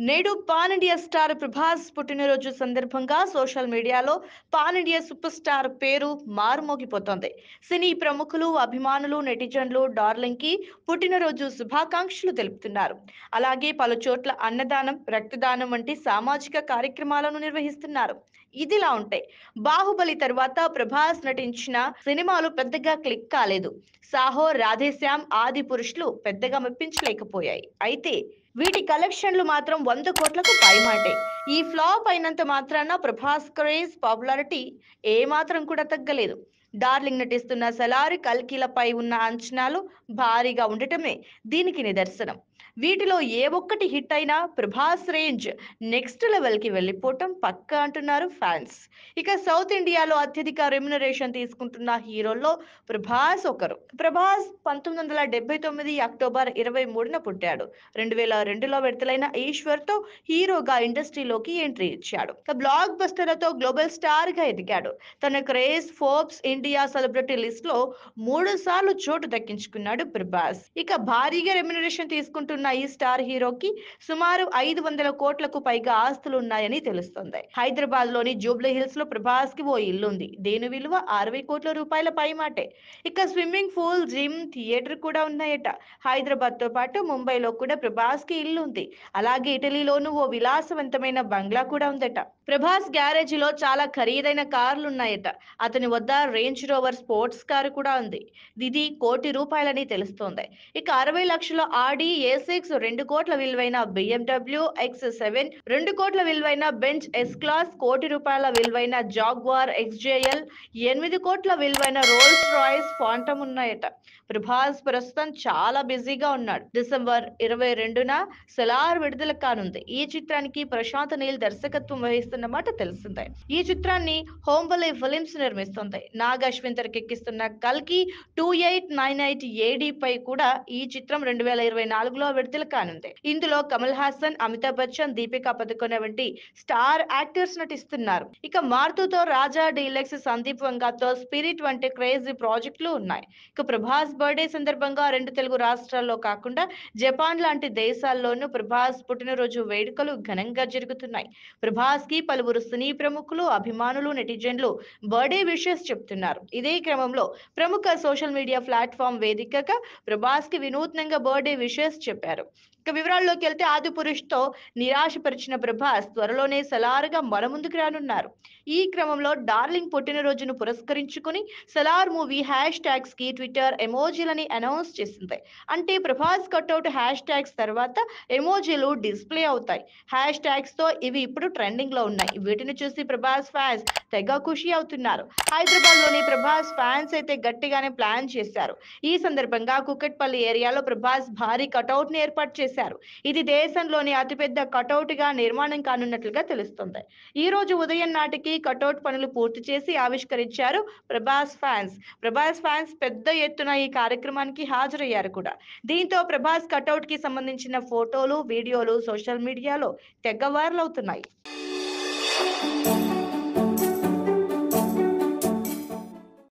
నేడు pan India star Prabhas పుట్టినరోజు సందర్భంగా సోషల్ మీడియాలో పాన్ ఇండియా సూపర్ స్టార్ పేరు మారుమోగిపోతోంది సినీ ప్రముఖులు అభిమానులు నెటిజన్లు డార్లింగ్ కి పుట్టినరోజు శుభాకాంక్షలు తెలుపుతున్నారు అలాగే పలు చోట్ల అన్నదానం రక్తదానం వంటి సామాజిక కార్యక్రమాలను నిర్వహిస్తున్నారు ఇదిలా ఉంటే బాహుబలి తర్వాత ప్రభాస్ నటించిన సినిమాలు పెద్దగా క్లిక్ కాలేదు సాహో రాధేశ్యామ్ ఆది పురుషులు పెద్దగా మెప్పించలేకపోయాయి అయితే వీటి కలెక్షన్లు మాత్రం వంద కోట్లకు పైమాటే ఈ ఫ్లాప్ అయినంత మాత్రాన ప్రభాస్ క్రేజ్ పాపులారిటీ ఏమాత్రం కూడా తగ్గలేదు డార్లింగ్ నటిస్తున్న సలారి కల్కిలపై ఉన్న అంచనాలు భారీగా ఉండటమే దీనికి నిదర్శనం వీటిలో ఏ ఒక్కటి హిట్ అయినా ప్రభాస్ రేంజ్ నెక్స్ట్ లెవెల్కి వెళ్ళిపోవటం పక్కా అంటున్నారు ఫ్యాన్స్ ఇక సౌత్ ఇండియాలో అత్యధిక రెమ్యునరేషన్ తీసుకుంటున్న హీరోల్లో ప్రభాస్ ఒకరు ప్రభాస్ పంతొమ్మిది వందల డెబ్బై తొమ్మిది అక్టోబర్ ఇరవై మూడున పుట్టాడు రెండు వేల రెండులో విడుదలైన ఈశ్వర్తో హీరోగా ఇండస్ట్రీలోకి ఎంట్రీ ఇచ్చాడు ఇక బ్లాక్ బస్టర్లతో గ్లోబల్ స్టార్ గా ఎదిగాడు తన craze Forbes India celebrity list లో మూడు సార్లు చోటు దక్కించుకున్నాడు ప్రభాస్ ఇక భారీగా రెమ్యునరేషన్ తీసుకుంటున్న ఈ స్టార్ హీరోకి సుమారు ఐదు వందల కోట్లకు పైగా ఆస్తులు ఉన్నాయని తెలుస్తుంది హైదరాబాద్ లోని జూబ్లీ హిల్స్ లో ప్రభాస్ కి ఓ ఇల్లు ఉంది దీని విలువ అరవై కోట్ల రూపాయల పైమాటే ఇక స్విమ్మింగ్ పూల్ జిమ్ థియేటర్ కూడా ఉన్నాయట హైదరాబాద్ తో పాటు ముంబైలో కూడా ప్రభాస్ కి ఇల్లు ఉంది అలాగే ఇటలీలోనూ ఓ విలాసవంతమైన బంగ్లా కూడా ఉందట ప్రభాస్ గ్యారేజ్ లో చాలా ఖరీదైన కార్లు ఉన్నాయట అతని వద్ద రేంజ్ రోవర్ స్పోర్ట్స్ కారు కూడా ఉంది ఇది కోటి రూపాయలని తెలుస్తోంది ఇక అరవై లక్షల ఆడి ఏ సిక్స్ రెండు కోట్ల విలువైన బిఎండబ్ల్యూ ఎక్స్ సెవెన్ రెండు కోట్ల విలువైన బెంచ్ ఎస్ క్లాస్ కోటి రూపాయల విలువైన జాగ్వార్ ఎక్స్జేఎల్ ఎనిమిది కోట్ల విలువైన రోల్స్ రాయ్స్ ఫాంటమ్ ఉన్నాయట ప్రభాస్ ప్రస్తుతం చాలా బిజీగా ఉన్నాడు డిసెంబర్ ఇరవై రెండున సెలార్ విడుదల కానుంది ఈ చిత్రానికి ప్రశాంత్ నీల్ దర్శకత్వం వహిస్తున్నమాట తెలిసిందే ఈ చిత్రాన్ని హోంబలే ఫిలిమ్స్ నిర్మిస్తుంది నాగ్ అశ్విన్ తెరకెక్కిస్తున్న కల్కి two eight nine eight AD పై కూడా ఈ చిత్రం రెండు వేల ఇరవై నాలుగులో విడుదల కానుంది ఇందులో కమల్ హాసన్ అమితాబ్ బచ్చన్ దీపికా పదుకొనే వంటి స్టార్ యాక్టర్స్ నటిస్తున్నారు ఇక మార్తుతో రాజా డీలక్స్ సందీప్ వంగాతో స్పిరిట్ వంటి క్రేజీ ప్రాజెక్టులు ఉన్నాయి ఇక ప్రభాస్ బర్త్డే సందర్భంగా రెండు తెలుగు రాష్ట్రాల్లో కాకుండా జపాన్ లాంటి దేశాల్లోనూ ప్రభాస్ పుట్టినరోజు వేడుకలు ఘనంగా జరుగుతున్నాయి ప్రభాస్ కి పలువురు సినీ ప్రముఖులు అభిమానులు నెటిజన్లు బర్త్డే విషెస్ చెప్తున్నారు ఇదే క్రమంలో ప్రముఖ సోషల్ మీడియా ప్లాట్ఫామ్ వేదికగా ప్రభాస్ కి వినూత్నంగా బర్త్డే విషెస్ చెప్పారు ఇక వివరాల్లోకి వెళ్తే ఆది పురుష్ తో నిరాశపరిచిన ప్రభాస్ త్వరలోనే సలారుగా మన ముందుకు రానున్నారు ఈ క్రమంలో డార్లింగ్ పుట్టినరోజును పురస్కరించుకుని సలార్ మూవీ హ్యాష్ ట్యాగ్స్ కి ట్విట్టర్ ఎమోజీలని అనౌన్స్ చేసింది అంటే ప్రభాస్ కట్అవుట్ హ్యాష్ ట్యాగ్స్ తర్వాత ఎమోజీలు డిస్ప్లే అవుతాయి హ్యాష్ ట్యాగ్స్ తో ఇవి ఇప్పుడు ట్రెండింగ్ లో ఉన్నాయి వీటిని చూసి ప్రభాస్ ఫ్యాన్స్ తెగ ఖుషి అవుతున్నారు హైదరాబాద్ లోని ప్రభాస్ ఫ్యాన్స్ అయితే గట్టిగానే ప్లాన్ చేశారు ఈ సందర్భంగా కుక్కట్పల్లి ఏరియాలో ప్రభాస్ భారీ కటౌట్ ని ఏర్పాటు చేశారు ఇది దేశంలోని అతిపెద్ద కటౌట్ గా నిర్మాణం కానున్నట్లుగా తెలుస్తుంది ఈ రోజు ఉదయం నాటికి కటౌట్ పనులు పూర్తి చేసి ఆవిష్కరించారు ప్రభాస్ ఫ్యాన్స్ ప్రభాస్ ఫ్యాన్స్ పెద్ద ఎత్తున ఈ కార్యక్రమానికి హాజరయ్యారు కూడా దీంతో ప్రభాస్ కటౌట్ కి సంబంధించిన ఫోటోలు వీడియోలు సోషల్ మీడియాలో తెగ వైరల్ అవుతున్నాయి